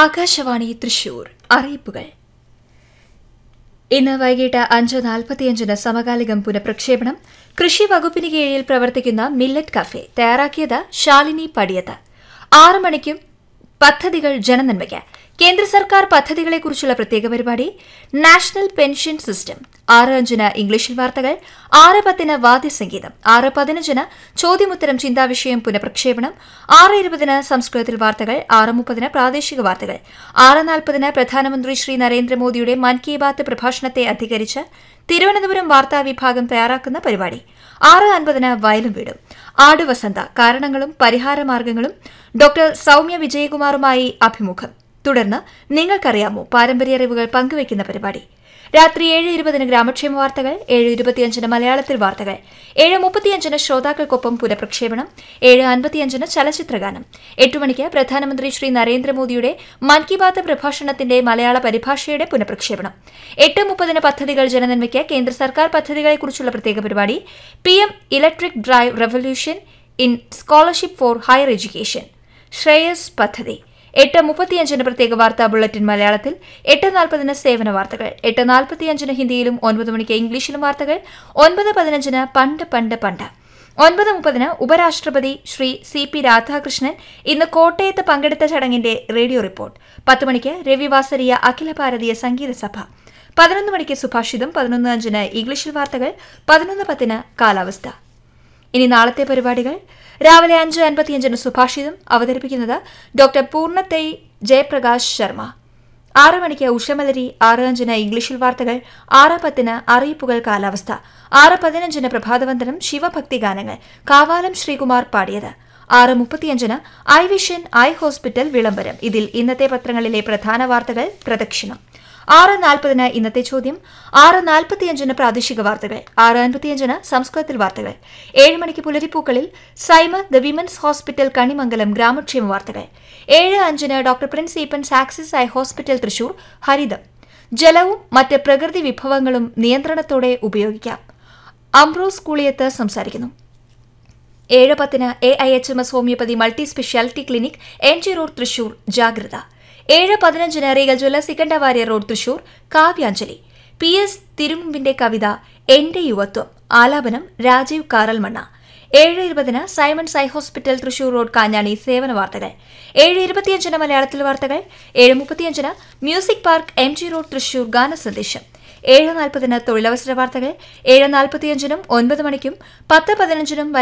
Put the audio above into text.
ആകാശവാണി തൃശൂർ അറിയിപ്പുകൾ ഇന്ന് വൈകിട്ട് അഞ്ച് നാൽപ്പത്തിയഞ്ചിന് സമകാലികം പുനഃപ്രക്ഷേപണം കൃഷി വകുപ്പിന് കീഴിൽ പ്രവർത്തിക്കുന്ന മില്ലറ്റ് കഫേ തയ്യാറാക്കിയത് ശാലിനി പടിയത്ത് ആറ് മണിക്കും പദ്ധതികൾ ജനനന്മയ്ക്ക് കേന്ദ്ര സർക്കാർ പദ്ധതികളെക്കുറിച്ചുള്ള പ്രത്യേക പരിപാടി നാഷണൽ പെൻഷൻ സിസ്റ്റം ആറ് അഞ്ചിന് ഇംഗ്ലീഷിൽ വാർത്തകൾ ആറ് പത്തിന് വാദ്യസംഗീതം ആറ് പതിനഞ്ചിന് ചോദ്യമുത്തരം ചിന്താവിഷയം പുനഃപ്രക്ഷേപണം ആറ് ഇരുപതിന് സംസ്കൃതത്തിൽ വാർത്തകൾ ആറ് മുപ്പതിന് പ്രാദേശിക വാർത്തകൾ ആറ് നാൽപ്പതിന് പ്രധാനമന്ത്രി ശ്രീ നരേന്ദ്രമോദിയുടെ മൻ കി ബാത്ത് പ്രഭാഷണത്തെ അധികരിച്ച് തിരുവനന്തപുരം വാർത്താ വിഭാഗം തയ്യാറാക്കുന്ന പരിപാടി ആറ് അൻപതിന് വയലും വീടും ആടുവസന്ത കാരണങ്ങളും പരിഹാരമാർഗങ്ങളും ഡോക്ടർ സൌമ്യ വിജയകുമാറുമായി അഭിമുഖം തുടർന്ന് നിങ്ങൾക്കറിയാമോ പാരമ്പര്യ അറിവുകൾ പങ്കുവയ്ക്കുന്ന പരിപാടി രാത്രി ഏഴ് ഇരുപതിന് ഗ്രാമക്ഷേമ വാർത്തകൾ ഏഴ് ഇരുപത്തിയഞ്ചിന് മലയാളത്തിൽ വാർത്തകൾ ഏഴ് മുപ്പത്തിയഞ്ചിന് ശ്രോതാക്കൾക്കൊപ്പം പുനഃപ്രക്ഷേപണം ഏഴ് അൻപത്തിയഞ്ചിന് ചലച്ചിത്രഗാനം എട്ട് മണിക്ക് പ്രധാനമന്ത്രി ശ്രീ നരേന്ദ്രമോദിയുടെ മൻ കി ബാത്ത് പ്രഭാഷണത്തിന്റെ മലയാള പരിഭാഷയുടെ പുനഃപ്രക്ഷേപണം എട്ട് മുപ്പതിന് പദ്ധതികൾ ജനനന്മയ്ക്ക് കേന്ദ്ര സർക്കാർ പദ്ധതികളെക്കുറിച്ചുള്ള പ്രത്യേക പരിപാടി P M electric drive revolution in scholarship for higher education Shreyas പദ്ധതി എട്ട് മുപ്പത്തിയഞ്ചിന് പ്രത്യേക വാർത്താ ബുള്ളറ്റിൻ മലയാളത്തിൽ എട്ട് നാൽപ്പതിന് സേവന വാർത്തകൾ എട്ട് നാൽപ്പത്തിയഞ്ചിന് ഹിന്ദിയിലും ഒൻപത് മണിക്ക് ഇംഗ്ലീഷിലും വാർത്തകൾ ഒൻപത് പതിനഞ്ചിന് പണ്ട് പണ്ട് പണ്ട് ഒൻപത് മുപ്പതിന് ഉപരാഷ്ട്രപതി ശ്രീ സി പി രാധാകൃഷ്ണൻ ഇന്ന് കോട്ടയത്ത് പങ്കെടുത്ത ചടങ്ങിന്റെ റേഡിയോ റിപ്പോർട്ട് പത്ത് മണിക്ക് രവിവാസരിയ അഖില ഭാരതീയ സംഗീത സഭ പതിനൊന്ന് മണിക്ക് സുഭാഷിതം പതിനൊന്ന് അഞ്ചിന് ഇംഗ്ലീഷിൽ വാർത്തകൾ പതിനൊന്ന് പത്തിന് കാലാവസ്ഥ ഇനി നാളത്തെ പരിപാടികൾ രാവിലെ അഞ്ച് അൻപത്തിയഞ്ചിന് സുഭാഷിതം അവതരിപ്പിക്കുന്നത് ഡോക്ടർ പൂർണ്ണത്തൈ ജയപ്രകാശ് ശർമ്മ ആറ് മണിക്ക് ഉഷമലരി ആറ് അഞ്ചിന് ഇംഗ്ലീഷിൽ വാർത്തകൾ ആറ് പത്തിന് അറിയിപ്പുകൾ കാലാവസ്ഥ ആറ് പതിനഞ്ചിന് പ്രഭാതവന്ദനം ശിവഭക്തി ഗാനങ്ങൾ കാവാലം ശ്രീകുമാർ പാടിയത് ആറ് മുപ്പത്തിയഞ്ചിന് ഐ വിഷൻ ഐ ഹോസ്പിറ്റൽ വിളംബരം ഇതിൽ ഇന്നത്തെ പത്രങ്ങളിലെ പ്രധാന വാർത്തകൾ പ്രദക്ഷിണം ആറ് നാൽപ്പതിന് ഇന്നത്തെ ചോദ്യം ആറ് നാൽപ്പത്തിയഞ്ചിന് പ്രാദേശിക വാർത്തകൾ ആറ് അൻപത്തിയഞ്ചിന് സംസ്കൃതത്തിൽ വാർത്തകൾ ഏഴ് മണിക്ക് പുലരിപ്പൂക്കളിൽ Saima the women's hospital Kanimangalam ഗ്രാമക്ഷേമ വാർത്തകൾ ഏഴ് അഞ്ചിന് doctor Prince Eapen's Axis eye hospital Thrissur ഹരിതം ജലവും മറ്റ് പ്രകൃതി വിഭവങ്ങളും നിയന്ത്രണത്തോടെ ഉപയോഗിക്കാം അംബ്രോസ് കൂളിയത്ത് സംസാരിക്കുന്നു ഏഴ് പത്തിന് A I H M S homoeopathy multi speciality clinic M G road Thrissur ജാഗ്രത ഏഴ് പതിനഞ്ചിന് റീഗൽ ജ്വല്ല സിക്കണ്ടവാര്യ road Thrissur Kavyanjali P S തിരുമുമ്പിന്റെ കവിത എന്റെ യുവത്വം ആലാപനം രാജീവ് കാറൽമണ്ണ ഏഴ് ഇരുപതിന് സൈമൺ സൈ ഹോസ്പിറ്റൽ തൃശൂർ റോഡ് കാഞ്ഞാണി സേവന വാർത്തകൾ ഏഴ് ഇരുപത്തിയഞ്ചിന് മലയാളത്തിൽ വാർത്തകൾ ഏഴ് മുപ്പത്തിയഞ്ചിന് music park M G road Thrissur ഗാന സന്ദേശം ഏഴ് നാൽപ്പതിന് തൊഴിലവസര വാർത്തകൾ ഏഴ് നാൽപ്പത്തിയഞ്ചിനും ഒൻപത് മണിക്കും പത്ത് പതിനഞ്ചിനും